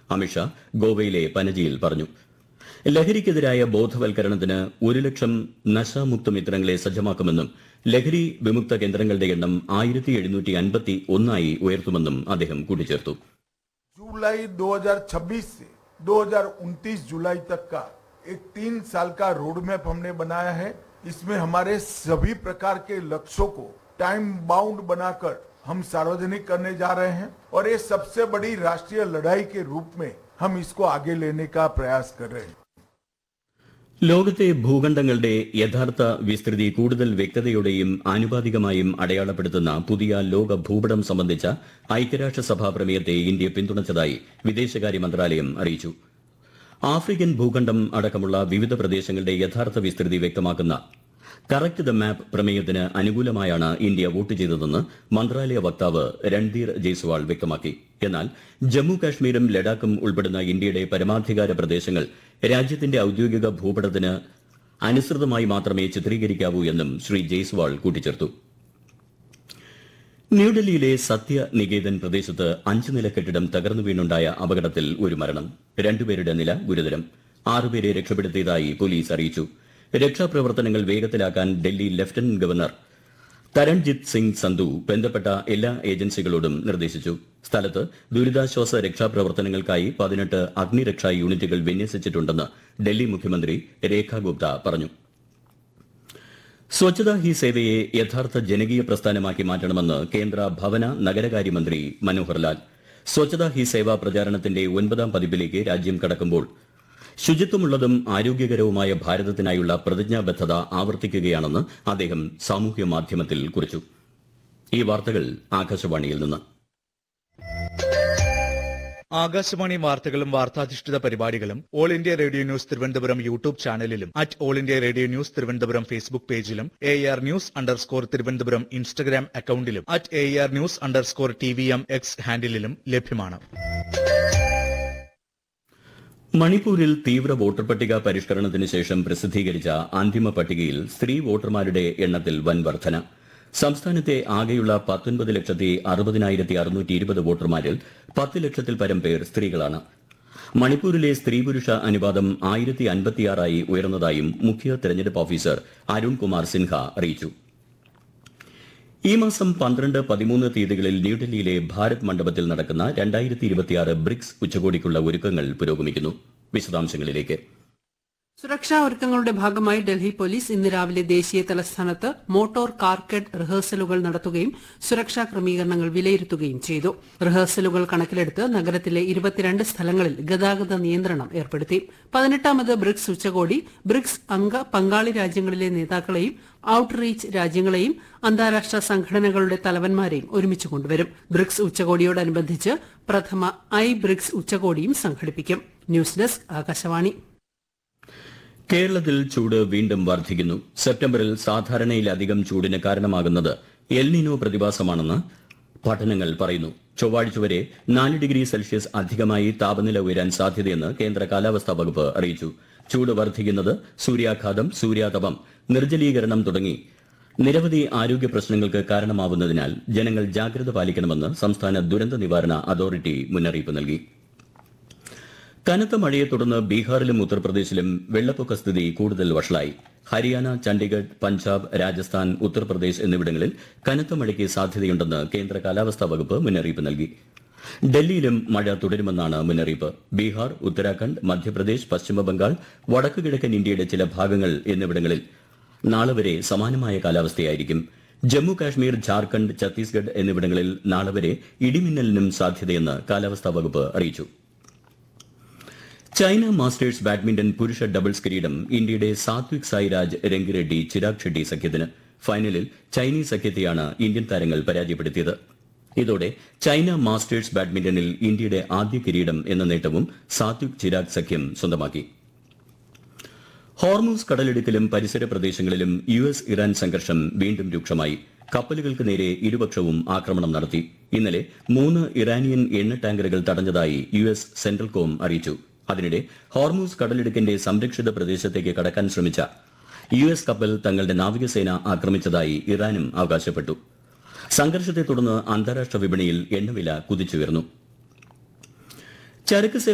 അമിത്ഷാ ഗോവയിലെ പനജിയിൽ പറഞ്ഞു ലഹരിക്കെതിരായ ബോധവൽക്കരണത്തിന് ഒരു ലക്ഷം നശാമുക്ത മിത്രങ്ങളെ സജ്ജമാക്കുമെന്നും ലഹരി വിമുക്ത കേന്ദ്രങ്ങളുടെ എണ്ണം ആയിരത്തി എഴുന്നൂറ്റി അൻപത്തി ഒന്നായി ഉയർത്തുമെന്നും അദ്ദേഹം കൂട്ടിച്ചേർത്തു जुलाई 2026 से 2029 जुलाई तक का एक तीन साल का रोड मैप हमने बनाया है इसमें हमारे सभी प्रकार के लक्ष्यों को टाइम बाउंड बनाकर हम सार्वजनिक करने जा रहे हैं और ये सबसे बड़ी राष्ट्रीय लड़ाई के रूप में हम इसको आगे लेने का प्रयास कर रहे हैं ലോകത്തെ ഭൂഖണ്ഡങ്ങളുടെ യഥാർത്ഥ വിസ്തൃതി കൂടുതൽ വ്യക്തതയോടെയും ആനുപാതികമായും അടയാളപ്പെടുത്തുന്ന പുതിയ ലോക ഭൂപടം സംബന്ധിച്ച ഐക്യരാഷ്ട്രസഭാ പ്രമേയത്തെ ഇന്ത്യ പിന്തുണച്ചതായി വിദേശകാര്യ മന്ത്രാലയം അറിയിച്ചു ആഫ്രിക്കൻ ഭൂഖണ്ഡം അടക്കമുള്ള വിവിധ പ്രദേശങ്ങളുടെ യഥാർത്ഥ വിസ്തൃതി വ്യക്തമാക്കുന്ന കറക്റ്റ് ദ മാപ്പ് പ്രമേയത്തിന് അനുകൂലമായാണ് ഇന്ത്യ വോട്ട് ചെയ്തതെന്ന് മന്ത്രാലയ വക്താവ് രൺധീർ ജയ്സ്വാൾ വ്യക്തമാക്കി എന്നാൽ ജമ്മു കാശ്മീരും ലഡാക്കും ഉൾപ്പെടുന്ന ഇന്ത്യയുടെ പരമാധികാര പ്രദേശങ്ങൾ രാജ്യത്തിന്റെ ഔദ്യോഗിക ഭൂപടത്തിന് അനുസൃതമായി മാത്രമേ ചിത്രീകരിക്കാവൂ എന്നും ശ്രീ ജയ്സ്വാൾ കൂട്ടിച്ചേർത്തു ന്യൂഡൽഹിയിലെ സത്യനികേതൻ പ്രദേശത്ത് അഞ്ച് നില കെട്ടിടം തകർന്നു വീണുണ്ടായ അപകടത്തിൽ ഒരു മരണം രണ്ടുപേരുടെ നില ഗുരുതരം ആറുപേരെ രക്ഷപ്പെടുത്തിയതായി പോലീസ് അറിയിച്ചു രക്ഷാപ്രവർത്തനങ്ങൾ വേഗത്തിലാക്കാൻ ഡൽഹി ലഫ്റ്റനന്റ് ഗവർണർ തരൺജിത് സിംഗ് സന്ധു ബന്ധപ്പെട്ട എല്ലാ ഏജൻസികളോടും നിർദ്ദേശിച്ചു സ്ഥലത്ത് ദുരിതാശ്വാസ രക്ഷാപ്രവർത്തനങ്ങൾക്കായി പതിനെട്ട് അഗ്നിരക്ഷാ യൂണിറ്റുകൾ വിന്യസിച്ചിട്ടുണ്ടെന്ന് ഡൽഹി മുഖ്യമന്ത്രി രേഖ ഗുപ്ത പറഞ്ഞു സ്വച്ഛതാ ഹി സേവയെ യഥാർത്ഥ ജനകീയ പ്രസ്ഥാനമാക്കി മാറ്റണമെന്ന് കേന്ദ്ര ഭവന നഗരകാര്യമന്ത്രി മനോഹർ ലാൽ സ്വച്ഛതാ ഹി സേവ പ്രചാരണത്തിന്റെ ഒൻപതാം പതിപ്പിലേക്ക് രാജ്യം കടക്കുമ്പോൾ ശുചിത്വമുള്ളതും ആരോഗ്യകരവുമായ ഭാരതത്തിനായുള്ള പ്രതിജ്ഞാബദ്ധത ആവർത്തിക്കുകയാണെന്ന് അദ്ദേഹം സാമൂഹ്യ മാധ്യമത്തിൽ കുറിച്ചു ഈ വാർത്തകൾ ആകാശവാണിയിൽ നിന്ന് ആകാശവാണി വാർത്തകളും വാർത്താധിഷ്ഠിത പരിപാടികളും all India radio news Thiruvananthapuram YouTube ചാനലിലും at all India radio news Thiruvananthapuram Facebook പേജിലും A R news underscore Thiruvananthapuram Instagram അക്കൌണ്ടിലും at A R news underscore T V M X ഹാൻഡിലും ലഭ്യമാണ് മണിപ്പൂരിൽ തീവ്ര വോട്ടർ പട്ടിക പരിഷ്കരണത്തിന് ശേഷം പ്രസിദ്ധീകരിച്ച അന്തിമ പട്ടികയിൽ സ്ത്രീ വോട്ടർമാരുടെ എണ്ണത്തിൽ വൻ വർധന സംസ്ഥാനത്തെ ആകെയുള്ള പത്തൊൻപത് ലക്ഷത്തി അറുപതിനായിരത്തി അറുന്നൂറ്റി ഇരുപത് വോട്ടർമാരിൽ പത്ത് ലക്ഷത്തിൽ പരം പേർ സ്ത്രീകളാണ് മണിപ്പൂരിലെ സ്ത്രീ പുരുഷ അനുപാതം ആയിരത്തി അൻപത്തിയാറായി ഉയർന്നതായും മുഖ്യ തെരഞ്ഞെടുപ്പ് ഓഫീസർ അരുൺ കുമാർ സിൻഹ അറിയിച്ചു ഈ മാസം പന്ത്രണ്ട് പതിമൂന്ന് തീയതികളിൽ ന്യൂഡൽഹിയിലെ ഭാരത് മണ്ഡപത്തിൽ നടക്കുന്ന രണ്ടായിരത്തി ഇരുപത്തിയാറ് ബ്രിക്സ് ഉച്ചകോടിക്കുള്ള ഒരുക്കങ്ങൾ പുരോഗമിക്കുന്നു വിശദാംശങ്ങളിലേക്ക് സുരക്ഷാ ഒരുക്കങ്ങളുടെ ഭാഗമായി ഡൽഹി പോലീസ് ഇന്ന് രാവിലെ ദേശീയ തലസ്ഥാനത്ത് മോട്ടോർ കാർക്കഡ് റിഹേഴ്സലുകൾ നടത്തുകയും സുരക്ഷാ ക്രമീകരണങ്ങൾ വിലയിരുത്തുകയും ചെയ്തു റിഹേഴ്സലുകൾ കണക്കിലെടുത്ത് നഗരത്തിലെ ഇരുപത്തിരണ്ട് സ്ഥലങ്ങളിൽ ഗതാഗത നിയന്ത്രണം ഏർപ്പെടുത്തി പതിനെട്ടാമത് ബ്രിക്സ് ഉച്ചകോടി ബ്രിക്സ് അംഗ പങ്കാളി രാജ്യങ്ങളിലെ നേതാക്കളെയും ഔട്ട്റീച്ച് രാജ്യങ്ങളെയും അന്താരാഷ്ട്ര സംഘടനകളുടെ തലവന്മാരെയും ഒരുമിച്ച് കൊണ്ടുവരും ബ്രിക്സ് ഉച്ചകോടിയോടനുബന്ധിച്ച് പ്രഥമ ഐ ബ്രിക്സ് ഉച്ചകോടിയും സംഘടിപ്പിക്കും ന്യൂസ് ഡെസ്ക് ആകാശവാണി കേരളത്തിൽ ചൂട് വീണ്ടും വർദ്ധിക്കുന്നു സെപ്റ്റംബറിൽ സാധാരണയിലധികം ചൂടിന് കാരണമാകുന്നത് എൽനിനോ പ്രതിഭാസമാണെന്ന് പഠനങ്ങൾ പറയുന്നു ചൊവ്വാഴ്ച വരെ നാല് ഡിഗ്രി സെൽഷ്യസ് അധികമായി താപനില ഉയരാൻ സാധ്യതയെന്ന് കേന്ദ്ര കാലാവസ്ഥാ വകുപ്പ് അറിയിച്ചു ചൂട് വർദ്ധിക്കുന്നത് സൂര്യാഘാതം സൂര്യാതപം നിർജ്ജലീകരണം തുടങ്ങി നിരവധി ആരോഗ്യ പ്രശ്നങ്ങൾക്ക് കാരണമാവുന്നതിനാൽ ജനങ്ങൾ ജാഗ്രത പാലിക്കണമെന്ന് സംസ്ഥാന ദുരന്ത നിവാരണ അതോറിറ്റി മുന്നറിയിപ്പ് നൽകി കനത്ത മഴയെ തുടർന്ന് ബീഹാറിലും ഉത്തർപ്രദേശിലും വെള്ളപ്പൊക്ക സ്ഥിതി കൂടുതൽ വഷളായി ഹരിയാന ചണ്ഡീഗഡ് പഞ്ചാബ് രാജസ്ഥാൻ ഉത്തർപ്രദേശ് എന്നിവിടങ്ങളിൽ കനത്ത മഴയ്ക്ക് സാധ്യതയുണ്ടെന്ന് കേന്ദ്ര കാലാവസ്ഥാ വകുപ്പ് മുന്നറിയിപ്പ് നൽകി ഡൽഹിയിലും മഴ തുടരുമെന്നാണ് മുന്നറിയിപ്പ് ബീഹാർ ഉത്തരാഖണ്ഡ് മധ്യപ്രദേശ് പശ്ചിമബംഗാൾ വടക്കു കിഴക്കൻ ഇന്ത്യയുടെ ചില ഭാഗങ്ങൾ എന്നിവിടങ്ങളിൽ നാളെ വരെ സമാനമായ കാലാവസ്ഥയായിരിക്കും ജമ്മു കാശ്മീർ ഝാർഖണ്ഡ് ഛത്തീസ്ഗഡ് എന്നിവിടങ്ങളിൽ നാളെ വരെ ഇടിമിന്നലിനും സാധ്യതയെന്ന് കാലാവസ്ഥാ വകുപ്പ് അറിയിച്ചു ചൈന മാസ്റ്റേഴ്സ് ബാഡ്മിന്റൺ പുരുഷ ഡബിൾസ് കിരീടം ഇന്ത്യയുടെ സാത്വിക് സായിരാജ് രംഗിറെഡ്ഡി ചിരാഗ് ഷെട്ടി സഖ്യത്തിന് ഫൈനലിൽ ചൈനീസ് സഖ്യത്തെയാണ് ഇന്ത്യൻ താരങ്ങൾ പരാജയപ്പെടുത്തിയത് ഇതോടെ ചൈന മാസ്റ്റേഴ്സ് ബാഡ്മിന്റണിൽ ഇന്ത്യയുടെ ആദ്യ കിരീടം എന്ന നേട്ടവും സാത്വിക് ചിരാഗ് സഖ്യം സ്വന്തമാക്കി ഹോർമൂസ് കടലിടുക്കിലും പരിസര പ്രദേശങ്ങളിലും യു എസ് ഇറാൻ സംഘർഷം വീണ്ടും രൂക്ഷമായി കപ്പലുകൾക്ക് നേരെ ഇരുപക്ഷവും ആക്രമണം നടത്തി ഇന്നലെ മൂന്ന് ഇറാനിയൻ എണ്ണ ടാങ്കറുകൾ തടഞ്ഞതായി യു എസ് സെൻട്രൽ കോം അറിയിച്ചു അതിനിടെ ഹോർമൂസ് കടലിടുക്കിന്റെ സംരക്ഷിത പ്രദേശത്തേക്ക് കടക്കാൻ ശ്രമിച്ച യു എസ് കപ്പൽ തങ്ങളുടെ നാവികസേന ആക്രമിച്ചതായി ഇറാനും അവകാശപ്പെട്ടു സംഘർഷത്തെ തുടർന്ന് അന്താരാഷ്ട്ര വിപണിയിൽ എണ്ണവില കുതിച്ചുയർന്നു ചരക്ക്